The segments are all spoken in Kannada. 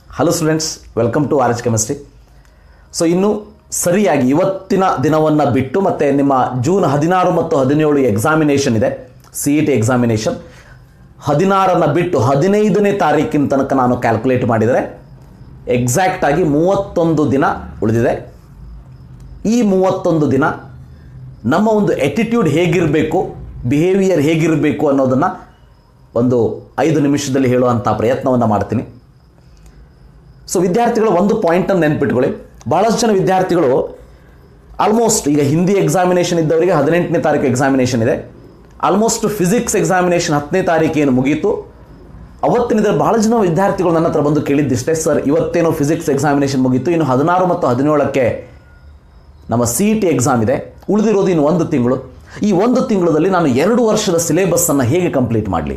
hello students welcome to R H chemistry so ಇನ್ನು ಸರಿಯಾಗಿ ಇವತ್ತಿನ ದಿನವನ್ನು ಬಿಟ್ಟು ಮತ್ತು ನಿಮ್ಮ ಜೂನ್ ಹದಿನಾರು ಮತ್ತು ಹದಿನೇಳು ಎಕ್ಸಾಮಿನೇಷನ್ ಇದೆ ಸಿ ಇ ಟಿ ಎಕ್ಸಾಮಿನೇಷನ್ ಹದಿನಾರನ್ನು ಬಿಟ್ಟು ಹದಿನೈದನೇ ತಾರೀಕಿನ ತನಕ ನಾನು ಕ್ಯಾಲ್ಕುಲೇಟ್ ಮಾಡಿದರೆ ಎಕ್ಸಾಕ್ಟಾಗಿ ಮೂವತ್ತೊಂದು ದಿನ ಉಳಿದಿದೆ ಈ ಮೂವತ್ತೊಂದು ದಿನ ನಮ್ಮ ಒಂದು ಎಟಿಟ್ಯೂಡ್ ಹೇಗಿರಬೇಕು ಬಿಹೇವಿಯರ್ ಹೇಗಿರಬೇಕು ಅನ್ನೋದನ್ನು ಒಂದು ಐದು ನಿಮಿಷದಲ್ಲಿ ಹೇಳುವಂಥ ಪ್ರಯತ್ನವನ್ನು ಮಾಡ್ತೀನಿ ಸೊ ವಿದ್ಯಾರ್ಥಿಗಳು ಒಂದು ಪಾಯಿಂಟನ್ನು ನೆನ್ಪಿಟ್ಕೊಳ್ಳಿ ಭಾಳಷ್ಟು ಜನ ವಿದ್ಯಾರ್ಥಿಗಳು ಆಲ್ಮೋಸ್ಟ್ ಈಗ ಹಿಂದಿ ಎಕ್ಸಾಮಿನೇಷನ್ ಇದ್ದವರಿಗೆ ಹದಿನೆಂಟನೇ ತಾರೀಕು ಎಕ್ಸಾಮಿನೇಷನ್ ಇದೆ ಆಲ್ಮೋಸ್ಟ್ ಫಿಸಿಕ್ಸ್ ಎಕ್ಸಾಮಿನೇಷನ್ ಹತ್ತನೇ ತಾರೀಕು ಏನು ಮುಗೀತು ಅವತ್ತಿನಿದ್ರೆ ಭಾಳ ಜನ ವಿದ್ಯಾರ್ಥಿಗಳು ನನ್ನ ಹತ್ರ ಬಂದು ಕೇಳಿದ್ದಿಷ್ಟೇ ಸರ್ ಇವತ್ತೇನೋ ಫಿಸಿಕ್ಸ್ ಎಕ್ಸಾಮಿನೇಷನ್ ಮುಗೀತು ಇನ್ನು ಹದಿನಾರು ಮತ್ತು ಹದಿನೇಳಕ್ಕೆ ನಮ್ಮ ಸಿ ಇ ಟಿ ಎಕ್ಸಾಮ್ ಇದೆ ಉಳಿದಿರೋದು ಇನ್ನು ಒಂದು ತಿಂಗಳು ಈ ಒಂದು ತಿಂಗಳಲ್ಲಿ ನಾನು ಎರಡು ವರ್ಷದ ಸಿಲೆಬಸ್ಸನ್ನು ಹೇಗೆ ಕಂಪ್ಲೀಟ್ ಮಾಡಲಿ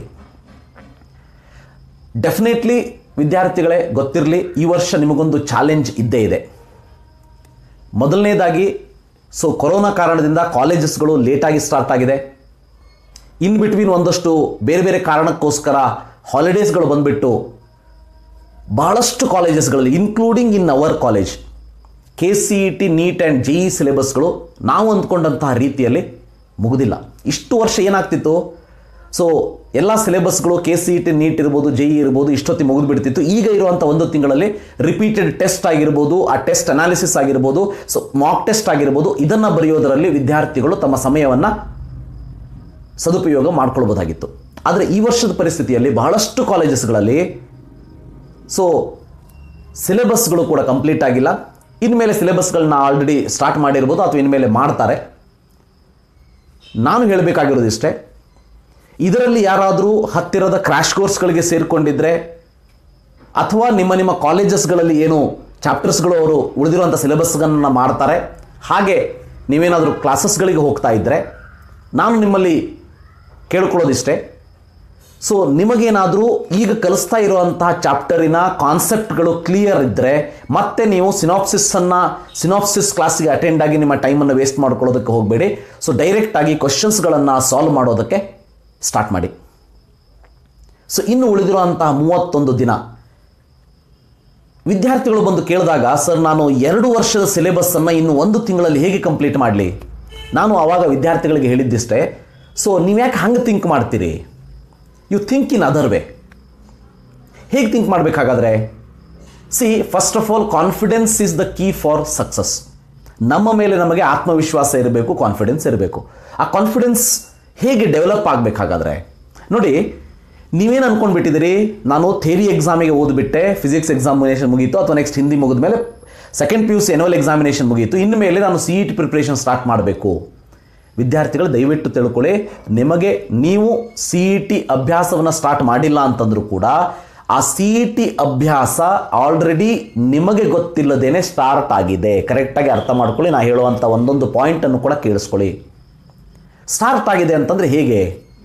ಡೆಫಿನೆಟ್ಲಿ ವಿದ್ಯಾರ್ಥಿಗಳೇ ಗೊತ್ತಿರಲಿ ಈ ವರ್ಷ ನಿಮಗೊಂದು ಚಾಲೆಂಜ್ ಇದ್ದೇ ಇದೆ ಮೊದಲನೇದಾಗಿ ಸೊ ಕೊರೋನಾ ಕಾರಣದಿಂದ ಕಾಲೇಜಸ್ಗಳು ಲೇಟಾಗಿ ಸ್ಟಾರ್ಟ್ ಆಗಿದೆ ಇನ್ ಬಿಟ್ವೀನ್ ಒಂದಷ್ಟು ಬೇರೆ ಬೇರೆ ಕಾರಣಕ್ಕೋಸ್ಕರ ಹಾಲಿಡೇಸ್ಗಳು ಬಂದುಬಿಟ್ಟು ಭಾಳಷ್ಟು ಕಾಲೇಜಸ್ಗಳಲ್ಲಿ including in our college K C E T NEET and J E ಸಿಲೆಬಸ್ಗಳು ನಾವು ಅಂದ್ಕೊಂಡಂತಹ ರೀತಿಯಲ್ಲಿ ಮುಗುದಿಲ್ಲ ಇಷ್ಟು ವರ್ಷ ಏನಾಗ್ತಿತ್ತು ಸೊ ಎಲ್ಲ ಸಿಲೆಬಸ್ಗಳು K C E T NEET ಇರ್ಬೋದು ಜೆ ಇ ಇರ್ಬೋದು ಇಷ್ಟೊತ್ತಿ ಮುಗಿದು ಬಿಡ್ತಿತ್ತು ಈಗ ಇರುವಂಥ ಒಂದು ತಿಂಗಳಲ್ಲಿ ರಿಪೀಟೆಡ್ ಟೆಸ್ಟ್ ಆಗಿರ್ಬೋದು ಆ ಟೆಸ್ಟ್ ಅನಾಲಿಸಿಸ್ ಆಗಿರ್ಬೋದು ಸೊ ಮಾಕ್ ಟೆಸ್ಟ್ ಆಗಿರ್ಬೋದು ಇದನ್ನು ಬರೆಯೋದರಲ್ಲಿ ವಿದ್ಯಾರ್ಥಿಗಳು ತಮ್ಮ ಸಮಯವನ್ನು ಸದುಪಯೋಗ ಮಾಡ್ಕೊಳ್ಬೋದಾಗಿತ್ತು ಆದರೆ ಈ ವರ್ಷದ ಪರಿಸ್ಥಿತಿಯಲ್ಲಿ ಬಹಳಷ್ಟು ಕಾಲೇಜಸ್ಗಳಲ್ಲಿ ಸೊ ಸಿಲೆಬಸ್ಗಳು ಕೂಡ ಕಂಪ್ಲೀಟ್ ಆಗಿಲ್ಲ ಇನ್ಮೇಲೆ ಸಿಲೆಬಸ್ಗಳನ್ನ ಆಲ್ರೆಡಿ ಸ್ಟಾರ್ಟ್ ಮಾಡಿರ್ಬೋದು ಅಥವಾ ಇನ್ಮೇಲೆ ಮಾಡ್ತಾರೆ ನಾನು ಹೇಳಬೇಕಾಗಿರೋದಿಷ್ಟೇ ಇದರಲ್ಲಿ ಯಾರಾದರೂ ಹತ್ತಿರದ ಕ್ರ್ಯಾಶ್ ಕೋರ್ಸ್ಗಳಿಗೆ ಸೇರಿಕೊಂಡಿದ್ರೆ ಅಥವಾ ನಿಮ್ಮ ನಿಮ್ಮ ಕಾಲೇಜಸ್ಗಳಲ್ಲಿ ಏನು ಚಾಪ್ಟರ್ಸ್ಗಳು ಅವರು ಉಳಿದಿರುವಂಥ ಸಿಲೆಬಸ್ಗಳನ್ನು ಮಾಡ್ತಾರೆ ಹಾಗೆ ನೀವೇನಾದರೂ ಕ್ಲಾಸಸ್ಗಳಿಗೆ ಹೋಗ್ತಾ ಇದ್ದರೆ ನಾನು ನಿಮ್ಮಲ್ಲಿ ಕೇಳ್ಕೊಳ್ಳೋದಿಷ್ಟೇ ಸೊ ನಿಮಗೇನಾದರೂ ಈಗ ಕಲಿಸ್ತಾ ಇರುವಂತಹ ಚಾಪ್ಟರಿನ ಕಾನ್ಸೆಪ್ಟ್ಗಳು ಕ್ಲಿಯರ್ ಇದ್ದರೆ ಮತ್ತೆ ನೀವು ಸಿನಾಪ್ಸಿಸನ್ನು ಸಿನಾಪ್ಸಿಸ್ ಕ್ಲಾಸಿಗೆ ಅಟೆಂಡ್ ಆಗಿ ನಿಮ್ಮ ಟೈಮನ್ನು ವೇಸ್ಟ್ ಮಾಡ್ಕೊಳ್ಳೋದಕ್ಕೆ ಹೋಗಬೇಡಿ ಸೊ ಡೈರೆಕ್ಟಾಗಿ ಕ್ವಶನ್ಸ್ಗಳನ್ನು ಸಾಲ್ವ್ ಮಾಡೋದಕ್ಕೆ ಸ್ಟಾರ್ಟ್ ಮಾಡಿ ಸೊ ಇನ್ನು ಉಳಿದಿರುವಂತಹ ಮೂವತ್ತೊಂದು ದಿನ ವಿದ್ಯಾರ್ಥಿಗಳು ಬಂದು ಕೇಳಿದಾಗ ಸರ್ ನಾನು ಎರಡು ವರ್ಷದ ಸಿಲೆಬಸ್ಸನ್ನು ಇನ್ನು ಒಂದು ತಿಂಗಳಲ್ಲಿ ಹೇಗೆ ಕಂಪ್ಲೀಟ್ ಮಾಡಲಿ ನಾನು ಆವಾಗ ವಿದ್ಯಾರ್ಥಿಗಳಿಗೆ ಹೇಳಿದ್ದಿಷ್ಟೇ ಸೊ ನೀವ್ಯಾಕೆ ಹಂಗೆ ಥಿಂಕ್ ಮಾಡ್ತೀರಿ you think in other way ಹೇಗೆ ಥಿಂಕ್ ಮಾಡಬೇಕಾಗಾದ್ರೆ see first of all confidence is the key for success ನಮ್ಮ ಮೇಲೆ ನಮಗೆ ಆತ್ಮವಿಶ್ವಾಸ ಇರಬೇಕು ಕಾನ್ಫಿಡೆನ್ಸ್ ಇರಬೇಕು ಆ ಕಾನ್ಫಿಡೆನ್ಸ್ ಹೇಗೆ ಡೆವಲಪ್ ಆಗಬೇಕಾಗಾದ್ರೆ ನೋಡಿ ನೀವೇನು ಅಂದ್ಕೊಂಡ್ಬಿಟ್ಟಿದ್ದೀರಿ ನಾನು ಥೇರಿ ಎಕ್ಸಾಮಿಗೆ ಓದ್ಬಿಟ್ಟೆ ಫಿಸಿಕ್ಸ್ ಎಕ್ಸಾಮಿನೇಷನ್ ಮುಗೀತು ಅಥವಾ ನೆಕ್ಸ್ಟ್ ಹಿಂದಿ ಮುಗಿದ ಮೇಲೆ second P U C annual examination ಮುಗೀತು ಇನ್ನು ಮೇಲೆ ನಾನು C E T preparation start ಮಾಡಬೇಕು ವಿದ್ಯಾರ್ಥಿಗಳು ದಯವಿಟ್ಟು ತಿಳ್ಕೊಳ್ಳಿ ನಿಮಗೆ ನೀವು ಸಿ ಇ ಟಿ ಅಭ್ಯಾಸವನ್ನು ಸ್ಟಾರ್ಟ್ ಮಾಡಿಲ್ಲ ಅಂತಂದ್ರೂ ಕೂಡ ಆ ಸಿ ಇ ಟಿ ಅಭ್ಯಾಸ ಆಲ್ರೆಡಿ ನಿಮಗೆ ಗೊತ್ತಿಲ್ಲದೇನೆ ಸ್ಟಾರ್ಟ್ ಆಗಿದೆ ಕರೆಕ್ಟಾಗಿ ಅರ್ಥ ಮಾಡ್ಕೊಳ್ಳಿ ನಾ ಹೇಳುವಂಥ ಒಂದೊಂದು ಪಾಯಿಂಟನ್ನು ಕೂಡ ಕೇಳಿಸ್ಕೊಳ್ಳಿ ಸ್ಟಾರ್ಟ್ ಆಗಿದೆ ಅಂತಂದರೆ ಹೇಗೆ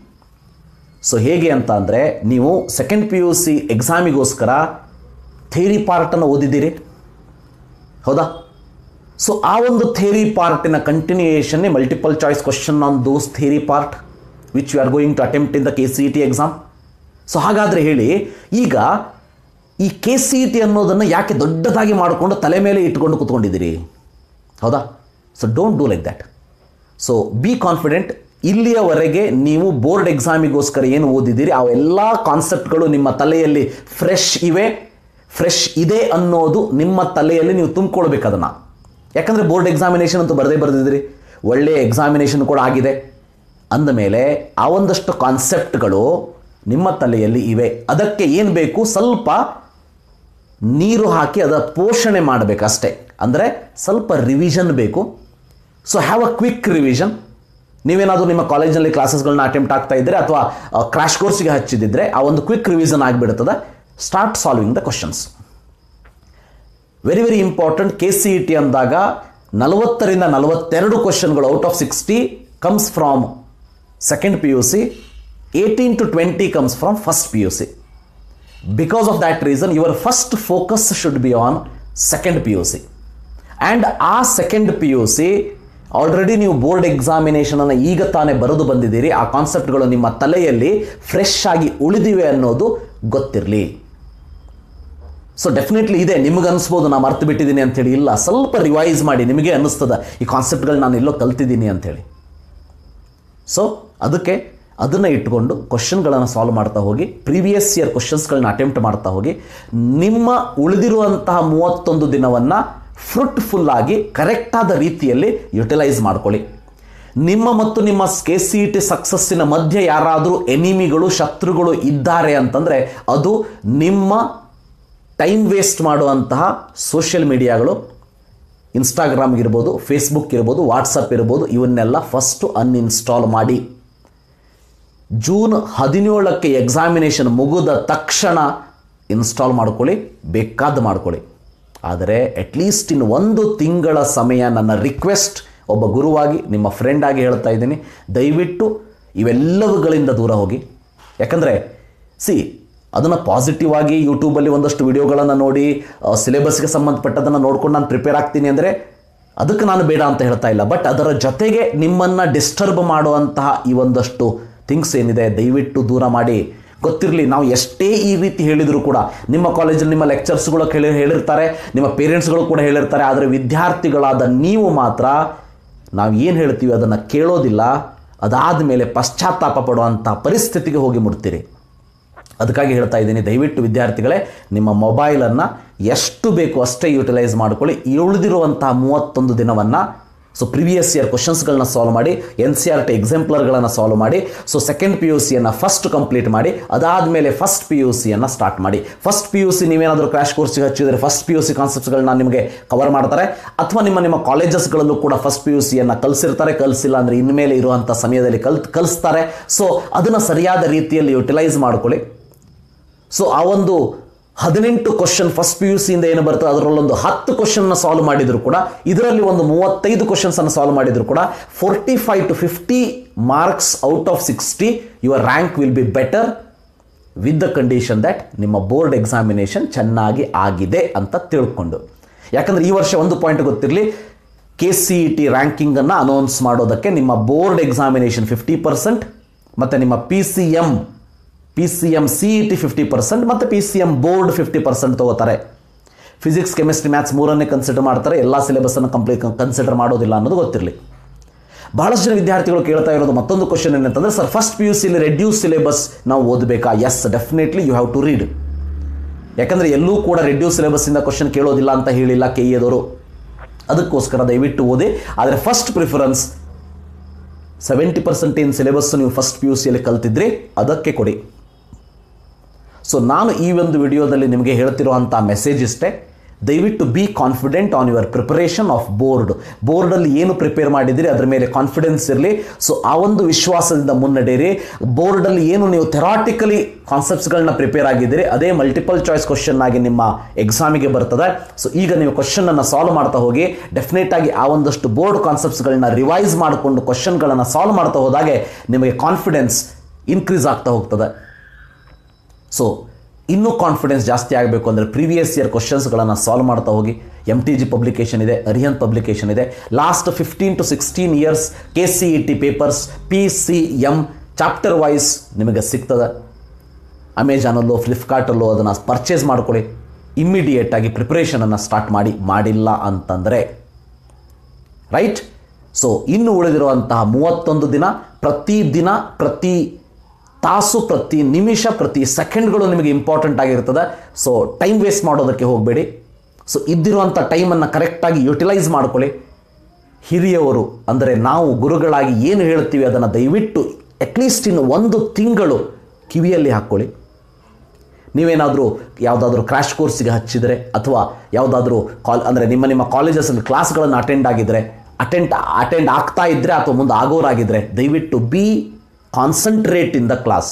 ಸೊ ಹೇಗೆ ಅಂತ ಅಂದರೆ ನೀವು ಸೆಕೆಂಡ್ ಪಿ ಯು ಸಿ ಎಕ್ಸಾಮಿಗೋಸ್ಕರ ಥೇರಿ ಪಾರ್ಟನ್ನು ಓದಿದ್ದೀರಿ ಹೌದಾ ಸೊ ಆ ಒಂದು ಥೇರಿ ಪಾರ್ಟಿನ ಕಂಟಿನ್ಯೂಯೇಷನ್ನೇ multiple choice question on those theory part which you are going to attempt in the K C E T exam so ಹಾಗಾದರೆ ಹೇಳಿ ಈಗ ಈ ಕೆ ಸಿ ಇ ಟಿ ಅನ್ನೋದನ್ನು ಯಾಕೆ ದೊಡ್ಡದಾಗಿ ಮಾಡಿಕೊಂಡು ತಲೆ ಮೇಲೆ ಇಟ್ಕೊಂಡು ಕೂತ್ಕೊಂಡಿದ್ದೀರಿ ಹೌದಾ so don't do like that so be confident ಇಲ್ಲಿಯವರೆಗೆ ನೀವು ಬೋರ್ಡ್ ಎಕ್ಸಾಮಿಗೋಸ್ಕರ ಏನು ಓದಿದ್ದೀರಿ ಅವೆಲ್ಲ ಕಾನ್ಸೆಪ್ಟ್ಗಳು ನಿಮ್ಮ ತಲೆಯಲ್ಲಿ ಫ್ರೆಶ್ ಇವೆ ಫ್ರೆಶ್ ಇದೆ ಅನ್ನೋದು ನಿಮ್ಮ ತಲೆಯಲ್ಲಿ ನೀವು ತುಂಬಿಕೊಳ್ಬೇಕು ಅದನ್ನು ಯಾಕಂದರೆ ಬೋರ್ಡ್ ಎಕ್ಸಾಮಿನೇಷನ್ ಅಂತೂ ಬರದೇ ಬರೆದಿದ್ದೀರಿ ಒಳ್ಳೆಯ ಎಕ್ಸಾಮಿನೇಷನ್ ಕೂಡ ಆಗಿದೆ ಅಂದಮೇಲೆ ಆ ಒಂದಷ್ಟು ಕಾನ್ಸೆಪ್ಟ್ಗಳು ನಿಮ್ಮ ತಲೆಯಲ್ಲಿ ಇವೆ ಅದಕ್ಕೆ ಏನು ಬೇಕು ಸ್ವಲ್ಪ ನೀರು ಹಾಕಿ ಅದರ ಪೋಷಣೆ ಮಾಡಬೇಕಷ್ಟೇ ಅಂದರೆ ಸ್ವಲ್ಪ ರಿವಿಷನ್ ಬೇಕು so have a quick revision ನೀವೇನಾದರೂ ನಿಮ್ಮ ಕಾಲೇಜಲ್ಲಿ ಕ್ಲಾಸಸ್ಗಳನ್ನ ಅಟೆಂಪ್ಟ್ ಆಗ್ತಾ ಇದ್ದರೆ ಅಥವಾ ಕ್ರಾಶ್ ಕೋರ್ಸಿಗೆ ಹಚ್ಚಿದ್ದಿದ್ರೆ ಆ ಒಂದು ಕ್ವಿಕ್ ರಿವಿಷನ್ ಆಗಿಬಿಡುತ್ತದೆ start solving the questions very very important K C E T ಅಂದಾಗ ನಲವತ್ತರಿಂದ ನಲವತ್ತೆರಡು ಕ್ವಶನ್ಗಳು out of sixty comes from second P U C eighteen to twenty comes from first P U C because of that reason your first focus should be on second P U C and ಆ second P U C already ನೀವು ಬೋರ್ಡ್ ಎಕ್ಸಾಮಿನೇಷನನ್ನು ಈಗ ತಾನೇ ಬರೆದು ಬಂದಿದ್ದೀರಿ ಆ ಕಾನ್ಸೆಪ್ಟ್ಗಳು ನಿಮ್ಮ ತಲೆಯಲ್ಲಿ ಫ್ರೆಶ್ ಆಗಿ ಉಳಿದಿವೆ ಅನ್ನೋದು ಗೊತ್ತಿರಲಿ ಸೊ ಡೆಫಿನೆಟ್ಲಿ ಇದೆ ನಿಮಗೆ ಅನಿಸ್ಬೋದು ನಾನು ಮರ್ತು ಬಿಟ್ಟಿದ್ದೀನಿ ಅಂತೇಳಿ ಇಲ್ಲ ಸ್ವಲ್ಪ ರಿವೈಸ್ ಮಾಡಿ ನಿಮಗೆ ಅನ್ನಿಸ್ತದ ಈ ಕಾನ್ಸೆಪ್ಟ್ಗಳು ನಾನು ಎಲ್ಲೋ ಕಲ್ತಿದ್ದೀನಿ ಅಂಥೇಳಿ ಸೊ ಅದಕ್ಕೆ ಅದನ್ನು ಇಟ್ಕೊಂಡು ಕ್ವಶನ್ಗಳನ್ನು ಸಾಲ್ವ್ ಮಾಡ್ತಾ ಹೋಗಿ ಪ್ರೀವಿಯಸ್ ಇಯರ್ ಕ್ವಶನ್ಸ್ಗಳನ್ನ ಅಟೆಂಪ್ಟ್ ಮಾಡ್ತಾ ಹೋಗಿ ನಿಮ್ಮ ಉಳಿದಿರುವಂತಹ ಮೂವತ್ತೊಂದು ದಿನವನ್ನು ಫ್ರೂಟ್ಫುಲ್ ಆಗಿ ಕರೆಕ್ಟಾದ ರೀತಿಯಲ್ಲಿ ಯುಟಿಲೈಸ್ ಮಾಡ್ಕೊಳ್ಳಿ ನಿಮ್ಮ ಮತ್ತು ನಿಮ್ಮ ಕೆ ಸಿ ಟಿ ಸಕ್ಸಸ್ಸಿನ ಮಧ್ಯೆ ಯಾರಾದರೂ ಎನಿಮಿಗಳು ಶತ್ರುಗಳು ಇದ್ದಾರೆ ಅಂತಂದರೆ ಅದು ನಿಮ್ಮ ಟೈಮ್ ವೇಸ್ಟ್ ಮಾಡುವಂತಹ ಸೋಷಿಯಲ್ ಮೀಡಿಯಾಗಳು ಇನ್ಸ್ಟಾಗ್ರಾಮ್ ಇರ್ಬೋದು ಫೇಸ್ಬುಕ್ ಇರ್ಬೋದು ವಾಟ್ಸಪ್ ಇರ್ಬೋದು ಇವನ್ನೆಲ್ಲ ಫಸ್ಟು ಅನ್ಇನ್ಸ್ಟಾಲ್ ಮಾಡಿ ಜೂನ್ ಹದಿನೇಳಕ್ಕೆ ಎಕ್ಸಾಮಿನೇಷನ್ ಮುಗಿದ ತಕ್ಷಣ ಇನ್ಸ್ಟಾಲ್ ಮಾಡ್ಕೊಳ್ಳಿ ಬೇಕಾದ ಮಾಡ್ಕೊಳ್ಳಿ ಆದರೆ ಅಟ್ಲೀಸ್ಟ್ ಇನ್ನು ಒಂದು ತಿಂಗಳ ಸಮಯ ನನ್ನ ರಿಕ್ವೆಸ್ಟ್ ಒಬ್ಬ ಗುರುವಾಗಿ ನಿಮ್ಮ ಫ್ರೆಂಡ್ ಆಗಿ ಹೇಳ್ತಾ ಇದ್ದೀನಿ ದಯವಿಟ್ಟು ಇವೆಲ್ಲವುಗಳಿಂದ ದೂರ ಹೋಗಿ ಯಾಕಂದರೆ ಸಿ ಅದನ್ನು ಪಾಸಿಟಿವ್ ಆಗಿ ಯೂಟ್ಯೂಬಲ್ಲಿ ಒಂದಷ್ಟು ವಿಡಿಯೋಗಳನ್ನು ನೋಡಿ ಸಿಲೆಬಸ್ಗೆ ಸಂಬಂಧಪಟ್ಟದನ್ನು ನೋಡ್ಕೊಂಡು ನಾನು ಪ್ರಿಪೇರ್ ಆಗ್ತೀನಿ ಅಂದರೆ ಅದಕ್ಕೆ ನಾನು ಬೇಡ ಅಂತ ಹೇಳ್ತಾ ಇಲ್ಲ ಬಟ್ ಅದರ ಜೊತೆಗೆ ನಿಮ್ಮನ್ನು ಡಿಸ್ಟರ್ಬ್ ಮಾಡುವಂತಹ ಈ ಒಂದಷ್ಟು ಥಿಂಗ್ಸ್ ಏನಿದೆ ದಯವಿಟ್ಟು ದೂರ ಮಾಡಿ ಗೊತ್ತಿರಲಿ ನಾವು ಎಷ್ಟೇ ಈ ರೀತಿ ಹೇಳಿದರೂ ಕೂಡ ನಿಮ್ಮ ಕಾಲೇಜಲ್ಲಿ ನಿಮ್ಮ ಲೆಕ್ಚರ್ಸ್ಗಳು ಹೇಳಿ ಹೇಳಿರ್ತಾರೆ ನಿಮ್ಮ ಪೇರೆಂಟ್ಸ್ಗಳು ಕೂಡ ಹೇಳಿರ್ತಾರೆ ಆದರೆ ವಿದ್ಯಾರ್ಥಿಗಳಾದ ನೀವು ಮಾತ್ರ ನಾವು ಏನು ಹೇಳ್ತೀವಿ ಅದನ್ನು ಕೇಳೋದಿಲ್ಲ ಅದಾದ ಮೇಲೆ ಪಶ್ಚಾತ್ತಾಪ ಪಡುವಂಥ ಪರಿಸ್ಥಿತಿಗೆ ಹೋಗಿ ಮುಡ್ತೀರಿ ಅದಕ್ಕಾಗಿ ಹೇಳ್ತಾ ಇದ್ದೀನಿ ದಯವಿಟ್ಟು ವಿದ್ಯಾರ್ಥಿಗಳೇ ನಿಮ್ಮ ಮೊಬೈಲನ್ನು ಎಷ್ಟು ಬೇಕು ಅಷ್ಟೇ ಯುಟಿಲೈಸ್ ಮಾಡ್ಕೊಳ್ಳಿ ಉಳಿದಿರುವಂತಹ ಮೂವತ್ತೊಂದು ದಿನವನ್ನು ಸೊ ಪ್ರಿವಿಯಸ್ ಇಯರ್ ಕ್ವಶನ್ಸ್ಗಳನ್ನ ಸಾಲ್ವ್ ಮಾಡಿ ಎನ್ ಸಿ ಆರ್ ಟಿ ಎಕ್ಸಾಂಪ್ಲರ್ಗಳನ್ನು ಸಾಲ್ವ್ ಮಾಡಿ ಸೊ ಸೆಕೆಂಡ್ ಪಿ ಯು ಸಿಯನ್ನು ಫಸ್ಟ್ ಕಂಪ್ಲೀಟ್ ಮಾಡಿ ಅದಾದಮೇಲೆ ಫಸ್ಟ್ ಪಿ ಯು ಸಿಯನ್ನು ಸ್ಟಾರ್ಟ್ ಮಾಡಿ ಫಸ್ಟ್ ಪಿ ಯು ಸಿ ನೀವೇನಾದರೂ ಕ್ರ್ಯಾಶ್ ಕೋರ್ಸ್ಗೆ ಹಚ್ಚಿದರೆ ಫಸ್ಟ್ ಪಿ ಯು ಸಿ ಕಾನ್ಸೆಪ್ಟ್ಸ್ಗಳನ್ನ ನಿಮಗೆ ಕವರ್ ಮಾಡ್ತಾರೆ ಅಥವಾ ನಿಮ್ಮ ನಿಮ್ಮ ಕಾಲೇಜಸ್ಗಳಲ್ಲೂ ಕೂಡ ಫಸ್ಟ್ ಪಿ ಯು ಸಿಯನ್ನು ಕಲಿಸಿರ್ತಾರೆ ಕಲಿಸಿಲ್ಲ ಅಂದರೆ ಇನ್ಮೇಲೆ ಇರುವಂಥ ಸಮಯದಲ್ಲಿ ಕಲ್ ಕಲಿಸ್ತಾರೆ ಸೊ ಅದನ್ನು ಸರಿಯಾದ ರೀತಿಯಲ್ಲಿ ಯುಟಿಲೈಸ್ ಮಾಡ್ಕೊಳ್ಳಿ ಸೊ ಆ ಒಂದು ಹದಿನೆಂಟು ಕ್ವಶನ್ ಫಸ್ಟ್ ಪಿ ಯು ಸಿಯಿಂದ ಏನು ಬರ್ತದೆ ಅದರಲ್ಲೊಂದು ಹತ್ತು ಕ್ವಶನ್ನ ಸಾಲ್ವ್ ಮಾಡಿದ್ರು ಕೂಡ ಇದರಲ್ಲಿ ಒಂದು ಮೂವತ್ತೈದು ಕ್ವಶನ್ಸನ್ನು ಸಾಲ್ವ್ ಮಾಡಿದ್ರು ಕೂಡ forty five to fifty marks out of sixty your rank will be better with the condition that ನಿಮ್ಮ ಬೋರ್ಡ್ ಎಕ್ಸಾಮಿನೇಷನ್ ಚೆನ್ನಾಗಿ ಆಗಿದೆ ಅಂತ ತಿಳ್ಕೊಂಡು ಯಾಕಂದರೆ ಈ ವರ್ಷ ಒಂದು ಪಾಯಿಂಟ್ ಗೊತ್ತಿರಲಿ ಕೆ ಸಿ ಇ ಟಿ ರ್ಯಾಂಕಿಂಗನ್ನು ಅನೌನ್ಸ್ ಮಾಡೋದಕ್ಕೆ ನಿಮ್ಮ ಬೋರ್ಡ್ ಎಕ್ಸಾಮಿನೇಷನ್ ಫಿಫ್ಟಿ ಪರ್ಸೆಂಟ್ ಮತ್ತು ನಿಮ್ಮ P C M P C M C E T fifty percent ಮತ್ತು P C M board fifty percent ತೊಗೋತಾರೆ ಫಿಸಿಕ್ಸ್ ಕೆಮಿಸ್ಟ್ರಿ ಮ್ಯಾಥ್ಸ್ ಮೂರನ್ನೇ ಕನ್ಸಿಡರ್ ಮಾಡ್ತಾರೆ ಎಲ್ಲ ಸಿಲೆಬಸ್ಸನ್ನು ಕಂಪ್ಲೀಟ್ ಕನ್ಸಿಡರ್ ಮಾಡೋದಿಲ್ಲ ಅನ್ನೋದು ಗೊತ್ತಿರಲಿ ಬಹಳಷ್ಟು ಜನ ವಿದ್ಯಾರ್ಥಿಗಳು ಕೇಳ್ತಾ ಇರೋದು ಮತ್ತೊಂದು ಕ್ವಶನ್ ಏನಂತಂದರೆ ಸರ್ ಫಸ್ಟ್ ಪಿ ಯು ಸಿಲಿ ರೆಡ್ಯೂಸ್ ಸಿಲೆಬಸ್ ನಾವು ಓದಬೇಕಾ yes definitely you have to read ಯಾಕಂದರೆ ಎಲ್ಲೂ ಕೂಡ ರೆಡ್ಯೂಸ್ ಸಿಲೆಬಸ್ಸಿಂದ ಕ್ವಶನ್ ಕೇಳೋದಿಲ್ಲ ಅಂತ ಹೇಳಿಲ್ಲ ಕೆ ಎದವರು ಅದಕ್ಕೋಸ್ಕರ ದಯವಿಟ್ಟು ಓದಿ ಆದರೆ ಫಸ್ಟ್ ಪ್ರಿಫರೆನ್ಸ್ ಸೆವೆಂಟಿ ಪರ್ಸೆಂಟ್ ಏನು ಸಿಲೆಬಸ್ ನೀವು ಫಸ್ಟ್ ಪಿ ಯು ಸಿಯಲ್ಲಿ ಕಲ್ತಿದ್ರಿ ಅದಕ್ಕೆ ಕೊಡಿ ಸೊ ನಾನು ಈ ಒಂದು ವಿಡಿಯೋದಲ್ಲಿ ನಿಮಗೆ ಹೇಳ್ತಿರುವಂಥ ಮೆಸೇಜ್ ಇಷ್ಟೇ ದಯವಿಟ್ಟು be confident on your preparation of board ಬೋರ್ಡಲ್ಲಿ ಏನು ಪ್ರಿಪೇರ್ ಮಾಡಿದಿರಿ ಅದರ ಮೇಲೆ ಕಾನ್ಫಿಡೆನ್ಸ್ ಇರಲಿ ಸೊ ಆ ಒಂದು ವಿಶ್ವಾಸದಿಂದ ಮುನ್ನಡೆಯಿರಿ ಬೋರ್ಡಲ್ಲಿ ಏನು ನೀವು ಥೆರಾಟಿಕಲಿ ಕಾನ್ಸೆಪ್ಟ್ಸ್ಗಳನ್ನ ಪ್ರಿಪೇರ್ ಆಗಿದ್ದೀರಿ ಅದೇ ಮಲ್ಟಿಪಲ್ ಚಾಯ್ಸ್ ಕ್ವಶನ್ ಆಗಿ ನಿಮ್ಮ ಎಕ್ಸಾಮಿಗೆ ಬರ್ತದೆ ಸೊ ಈಗ ನೀವು ಕ್ವಶನನ್ನು ಸಾಲ್ವ್ ಮಾಡ್ತಾ ಹೋಗಿ ಡೆಫಿನೆಟ್ ಆಗಿ ಆ ಒಂದಷ್ಟು ಬೋರ್ಡ್ ಕಾನ್ಸೆಪ್ಟ್ಸ್ಗಳನ್ನ ರಿವೈಸ್ ಮಾಡಿಕೊಂಡು ಕ್ವಶನ್ಗಳನ್ನು ಸಾಲ್ವ್ ಮಾಡ್ತಾ ಹೋದಾಗೆ ನಿಮಗೆ ಕಾನ್ಫಿಡೆನ್ಸ್ ಇನ್ಕ್ರೀಸ್ ಆಗ್ತಾ ಹೋಗ್ತದೆ ಸೊ ಇನ್ನೂ ಕಾನ್ಫಿಡೆನ್ಸ್ ಜಾಸ್ತಿ ಆಗಬೇಕು ಅಂದರೆ ಪ್ರೀವಿಯಸ್ ಇಯರ್ ಕ್ವಶನ್ಸ್ಗಳನ್ನು ಸಾಲ್ವ್ ಮಾಡ್ತಾ ಹೋಗಿ ಎಮ್ ಟಿ ಜಿ ಪಬ್ಲಿಕೇಶನ್ ಇದೆ ಅರಿಹಂತ್ ಪಬ್ಲಿಕೇಶನ್ ಇದೆ last fifteen to sixteen years K C E T papers P C M chapter wise ನಿಮಗೆ ಸಿಗ್ತದೆ ಅಮೆಜಾನಲ್ಲೋ ಫ್ಲಿಪ್ಕಾರ್ಟಲ್ಲೋ ಅದನ್ನು ಪರ್ಚೇಸ್ ಮಾಡ್ಕೊಳ್ಳಿ ಇಮ್ಮಿಡಿಯೇಟಾಗಿ ಪ್ರಿಪ್ರೇಷನನ್ನು ಸ್ಟಾರ್ಟ್ ಮಾಡಿ ಮಾಡಿಲ್ಲ ಅಂತಂದರೆ ರೈಟ್ ಸೊ ಇನ್ನು ಉಳಿದಿರುವಂತಹ ಮೂವತ್ತೊಂದು ದಿನ ಪ್ರತಿ ದಿನ ಪ್ರತಿ ತಾಸು ಪ್ರತಿ ನಿಮಿಷ ಪ್ರತಿ ಸೆಕೆಂಡ್ಗಳು ನಿಮಗೆ ಇಂಪಾರ್ಟೆಂಟ್ ಆಗಿರ್ತದೆ ಸೊ ಟೈಮ್ ವೇಸ್ಟ್ ಮಾಡೋದಕ್ಕೆ ಹೋಗಬೇಡಿ ಸೊ ಇದ್ದಿರುವಂಥ ಟೈಮನ್ನು ಕರೆಕ್ಟಾಗಿ ಯುಟಿಲೈಸ್ ಮಾಡ್ಕೊಳ್ಳಿ ಹಿರಿಯವರು ಅಂದರೆ ನಾವು ಗುರುಗಳಾಗಿ ಏನು ಹೇಳ್ತೀವಿ ಅದನ್ನು ದಯವಿಟ್ಟು ಅಟ್ಲೀಸ್ಟ್ ಇನ್ನು ಒಂದು ತಿಂಗಳು ಕಿವಿಯಲ್ಲಿ ಹಾಕ್ಕೊಳ್ಳಿ ನೀವೇನಾದರೂ ಯಾವುದಾದ್ರೂ ಕ್ರ್ಯಾಶ್ ಕೋರ್ಸಿಗೆ ಹಚ್ಚಿದರೆ ಅಥವಾ ಯಾವುದಾದ್ರೂ ಕಾಲ್ ಅಂದರೆ ನಿಮ್ಮ ನಿಮ್ಮ ಕಾಲೇಜಸಲ್ಲಿ ಕ್ಲಾಸ್ಗಳನ್ನು ಅಟೆಂಡ್ ಆಗಿದ್ದರೆ ಅಟೆಂಡ್ ಅಟೆಂಡ್ ಆಗ್ತಾ ಇದ್ದರೆ ಅಥವಾ ಮುಂದೆ ಆಗೋರಾಗಿದ್ದರೆ ದಯವಿಟ್ಟು be concentrate in the class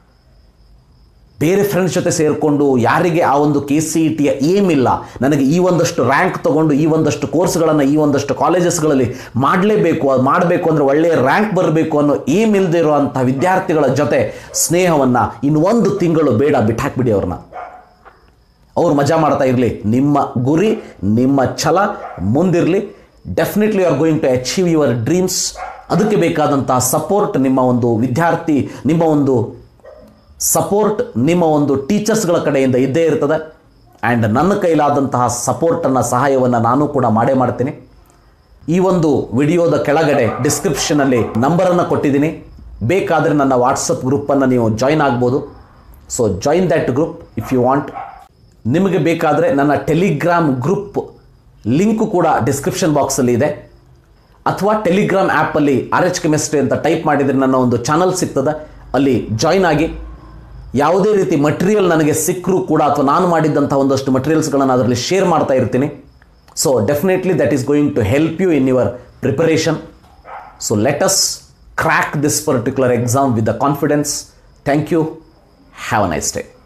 ಬೇರೆ ಫ್ರೆಂಡ್ಸ್ ಜೊತೆ ಸೇರಿಕೊಂಡು ಯಾರಿಗೆ ಆ ಒಂದು ಕೆ ಸಿ ಇ ಟಿಯ ಏಮ್ ಇಲ್ಲ ನನಗೆ ಈ ಒಂದಷ್ಟು ರ್ಯಾಂಕ್ ತಗೊಂಡು ಈ ಒಂದಷ್ಟು ಕೋರ್ಸ್ಗಳನ್ನು ಈ ಒಂದಷ್ಟು ಕಾಲೇಜಸ್ಗಳಲ್ಲಿ ಮಾಡಲೇಬೇಕು ಅದು ಮಾಡಬೇಕು ಅಂದರೆ ಒಳ್ಳೆಯ ರ್ಯಾಂಕ್ ಬರಬೇಕು ಅನ್ನೋ ಏಮ್ ಇಲ್ಲದೆ ಇರುವಂಥ ವಿದ್ಯಾರ್ಥಿಗಳ ಜೊತೆ ಸ್ನೇಹವನ್ನು ಇನ್ನು ಒಂದು ತಿಂಗಳು ಬೇಡ ಬಿಟ್ಟಾಕ್ಬಿಡಿ ಅವ್ರನ್ನ ಅವ್ರು ಮಜಾ ಮಾಡ್ತಾ ಇರಲಿ ನಿಮ್ಮ ಗುರಿ ನಿಮ್ಮ ಛಲ ಮುಂದಿರಲಿ definitely you are going to achieve your dreams ಅದಕ್ಕೆ ಬೇಕಾದಂತಹ ಸಪೋರ್ಟ್ ನಿಮ್ಮ ಒಂದು ವಿದ್ಯಾರ್ಥಿ ನಿಮ್ಮ ಒಂದು ಸಪೋರ್ಟ್ ನಿಮ್ಮ ಒಂದು ಟೀಚರ್ಸ್ಗಳ ಕಡೆಯಿಂದ ಇದ್ದೇ ಇರ್ತದೆ ಆ್ಯಂಡ್ ನನ್ನ ಕೈಲಾದಂತಹ ಸಪೋರ್ಟನ್ನು ಸಹಾಯವನ್ನು ನಾನು ಕೂಡ ಮಾಡೇ ಮಾಡ್ತೀನಿ ಈ ಒಂದು ವಿಡಿಯೋದ ಕೆಳಗಡೆ ಡಿಸ್ಕ್ರಿಪ್ಷನಲ್ಲಿ ನಂಬರನ್ನು ಕೊಟ್ಟಿದ್ದೀನಿ ಬೇಕಾದರೆ ನನ್ನ ವಾಟ್ಸಪ್ ಗ್ರೂಪನ್ನು ನೀವು ಜಾಯ್ನ್ ಆಗ್ಬೋದು so join that group if you want ನಿಮಗೆ ಬೇಕಾದರೆ ನನ್ನ ಟೆಲಿಗ್ರಾಮ್ ಗ್ರೂಪ್ ಲಿಂಕು ಕೂಡ ಡಿಸ್ಕ್ರಿಪ್ಷನ್ ಬಾಕ್ಸಲ್ಲಿ ಇದೆ ಅಥವಾ ಟೆಲಿಗ್ರಾಮ್ ಆ್ಯಪಲ್ಲಿ ಆರ್ ಎಚ್ ಕೆಮಿಸ್ಟ್ರಿ ಅಂತ ಟೈಪ್ ಮಾಡಿದರೆ ನನ್ನ ಒಂದು ಚಾನಲ್ ಸಿಗ್ತದೆ ಅಲ್ಲಿ ಜಾಯ್ನ್ ಆಗಿ ಯಾವುದೇ ರೀತಿ ಮಟೀರಿಯಲ್ ನನಗೆ ಸಿಕ್ಕರೂ ಕೂಡ ಅಥವಾ ನಾನು ಮಾಡಿದ್ದಂಥ ಒಂದಷ್ಟು ಮಟೀರಿಯಲ್ಸ್ಗಳನ್ನು ಅದರಲ್ಲಿ ಶೇರ್ ಮಾಡ್ತಾ ಇರ್ತೀನಿ so definitely that is going to help you in your preparation so let us crack this particular exam with the confidence thank you have a nice day